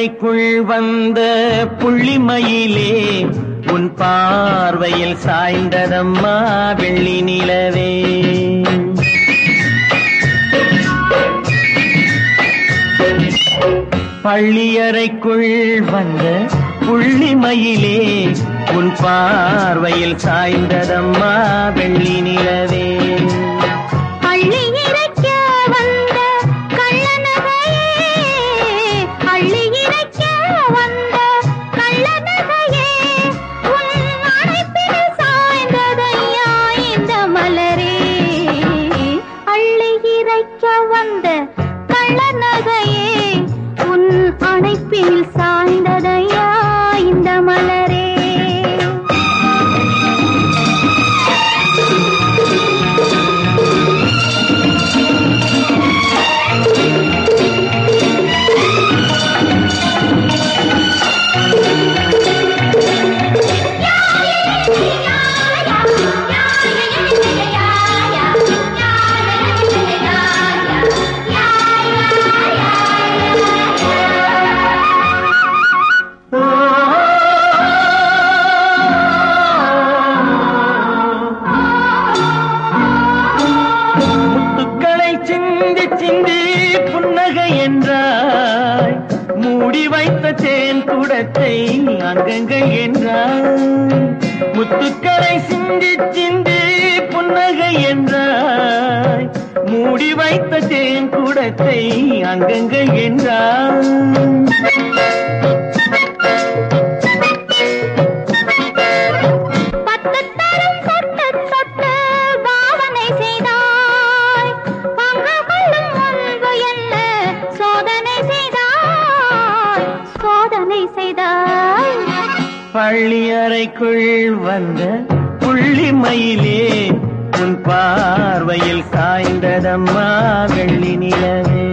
பள்ளியறைக்குள் வந்த புள்ளிமயிலே உன் பார்வையில் சாய்ந்ததம்மா வெள்ளி நிலவே பள்ளியறைக்குள் வந்த புள்ளிமயிலே உன் பார்வையில் சாய்ந்ததம்மா வெள்ளி நிலவே அள்ளி இறைக்க வந்த கள்ளநகையே அள்ளி இறைக்க வந்த கள்ளநகையே உன் அணைப்பில் சாய்ந்ததையா இந்த மலரே அள்ளி இறைக்க வந்த கள்ளநகையே உன் அணைப்பில் சாய்ந்ததையா இந்த மலரே முத்துக்களை சிந்தி சிந்தி புன்னகை என்றாய் மூடி வைத்த தேன் குடத்தை அங்கங்கள் என்றாய் முத்துக்களை சிந்தி சிந்தி புன்னகை என்றாய் மூடி வைத்த தேன் குடத்தை அங்கங்கள் என்றாய் பத்து தரம் சொட்டு சொட்டு பாவனை செய்தாய் பங்கு கொள்ளும் முன்பு என்ன சோதனை செய்தாய் சோதனை செய்தாய் பள்ளி அறைக்குள் வந்த புள்ளி மயிலே உன் பார்வையில் சாய்ந்ததம்மா வெள்ளி நிலவே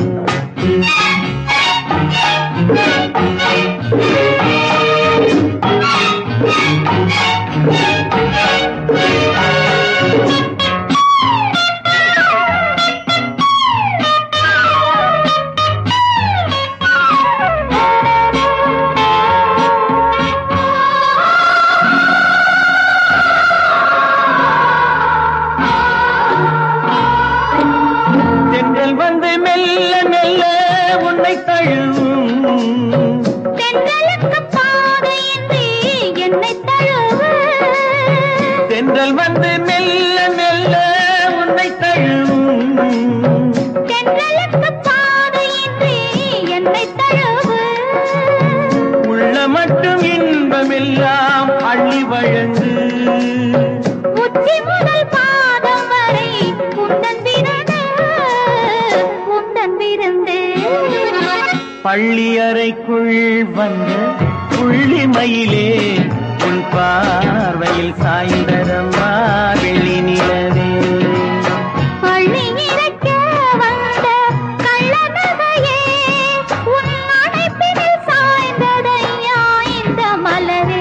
தென்றல் வந்து மெல்ல மெல்ல உன்னை தழுவும் தென்றலுக்கு பாதையின்றி என்னை தழுவு தென்றல் வந்து மெல்ல மெல்ல உன்னை தழுவும் தென்றலுக்கு பாதையின்றி என்னை தழுவு உள்ள மட்டும் இன்பமெல்லாம் அள்ளி வழங்கு உச்சி முதல் பாதம் வரை உந்தன் விருந்து உந்தன் விருந்து பள்ளி அறைக்குள் வந்த புள்ளி மயிலே உன் பார்வையில் சாய்ந்ததம்மா வெள்ளி நிலவே அள்ளி இறைக்க வந்த கள்ளநகையே உன் அணைப்பினில் சாய்ந்ததையா இந்த மலரே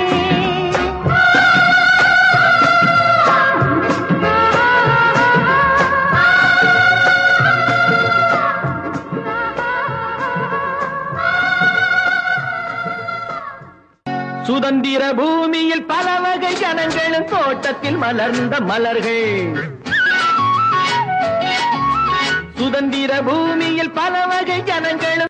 சுதந்திர பூமியில் பல வகை ஜனங்களும் தோட்டத்தில் மலர்ந்த மலர்கள் சுதந்திர பூமியில் பல வகை ஜனங்களும்